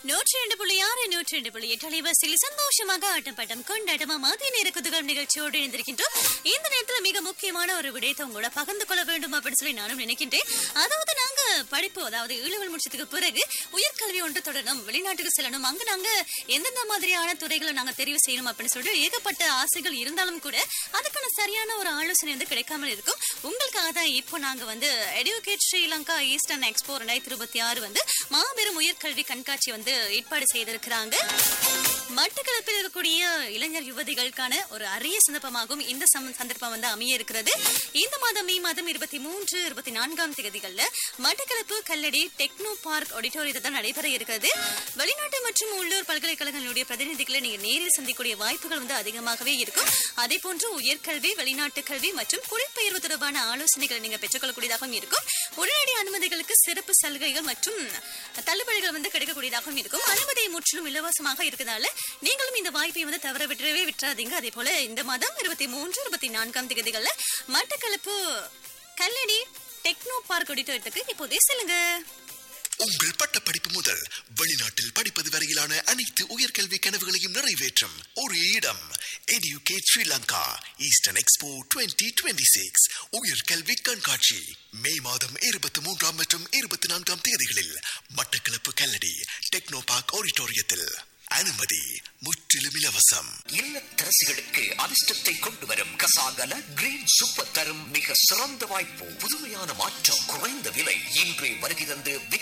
நூற்றி ரெண்டு புள்ளி ஆறு நூற்றி ரெண்டு புள்ளி எட்டு அலைவாசியில் சந்தோஷமாக ஆட்டம் பாட்டம் கொண்டாட்டமா மதிய நேர குதுகம் நிகழ்ச்சியோடு இணைந்திருக்கின்றோம் இந்த நேரத்துல மிக முக்கியமான ஒரு விடயத்தை உங்களோட பகிர்ந்து கொள்ள வேண்டும் அப்படின்னு சொல்லி நானும் நினைக்கின்றேன் அதாவது நாங்க படிப்பு அதாவது இழுவல் முடிச்சதுக்கு பிறகு உயர்கல்வி ஒன்று தொடரணும் வெளிநாட்டுக்கு செல்லணும் அங்க நாங்க எந்தெந்த மாதிரியான துறைகளை நாங்க தெரிவு செய்யணும் அப்படின்னு சொல்லிட்டு ஏகப்பட்ட ஆசைகள் இருந்தாலும் கூட அதுக்கான சரியான ஒரு ஆலோசனை வந்து கிடைக்காமல் இருக்கும் உங்களுக்காக தான் இப்போ நாங்க வந்து எடுகேட் ஸ்ரீலங்கா ஈஸ்டர்ன் எக்ஸ்போ ரெண்டாயிரத்தி இருபத்தி ஆறு வந்து மாபெரும் உயர்கல்வி கண்காட்சி வந்து ஏற்பாடு செய்திருக்கிறாங்க மட்டக்களப்பில் இருக்கக்கூடிய இளைஞர் யுவதிகளுக்கான ஒரு அரிய சந்தர்ப்பமாகவும் இந்த சம- சந்தர்ப்பம் வந்து அமைய இருக்கிறது இந்த மாதம் மே மாதம் இருபத்தி மூன்று இருபத்தி நான்காம் தேதிகள்ல மட்டக்களப்பு கல்லடி டெக்னோ பார்க் ஆடிட்டோரியத்தில் தான் நடைபெற இருக்கிறது வெளிநாட்டு மற்றும் உள்ளூர் பல்கலைக்கழகங்களுடைய பிரதிநிதிகளை நீங்க நேரில் சந்திக்கக்கூடிய வாய்ப்புகள் வந்து அதிகமாகவே இருக்கும் அதே போன்று உயர்கல்வி வெளிநாட்டு கல்வி மற்றும் குடிபெயர்வு தொடர்பான ஆலோசனைகளை நீங்க பெற்றுக்கொள்ளக்கூடியதாகவும் இருக்கும் உடனடி அனுமதிகளுக்கு சிறப்பு சலுகைகள் மற்றும் தள்ளுபடிகள் வந்து கிடைக்கக்கூடியதாகவும் இருக்கும் அனுமதி முற்றிலும் இலவசமாக இருக்கிறதால நீங்களும் இந்த வாய்ப்பை வந்து தவற விட்டுறவே விட்டுறாதீங்க அதே போல இந்த மாதம் இருபத்தி மூன்று இருபத்தி நான்காம் தேதிகள்ல மட்டக்களப்பு கல்லடி டெக்னோ பார்க் ஆடிட்டோரியத்துக்கு இப்போதே செல்லுங்க உங்கள் பட்டப்படிப்பு முதல் வெளிநாட்டில் படிப்பது வரையிலான அனைத்து உயர்கல்வி கனவுகளையும் நிறைவேற்றும் ஒரு இடம் எடியூகேட் ஸ்ரீலங்கா ஈஸ்டர்ன் எக்ஸ்போ 2026 உயர்கல்வி கண்காட்சி மே மாதம் இருபத்தி மூன்றாம் மற்றும் இருபத்தி நான்காம் தேதிகளில் மட்டக்களப்பு கல்லடி டெக்னோ பார்க் ஆடிட்டோரியத்தில் அனுமதி முற்றிலும் இலவசம் இல்லத்தரசிகளுக்கு அதிர்ஷ்டத்தை கொண்டு வரும் கசாகல கிரீன் சூப்பர் தரும் மிக சிறந்த வாய்ப்பு புதுமையான மாற்றம் குறைந்த விலை இன்றே வருகை தந்து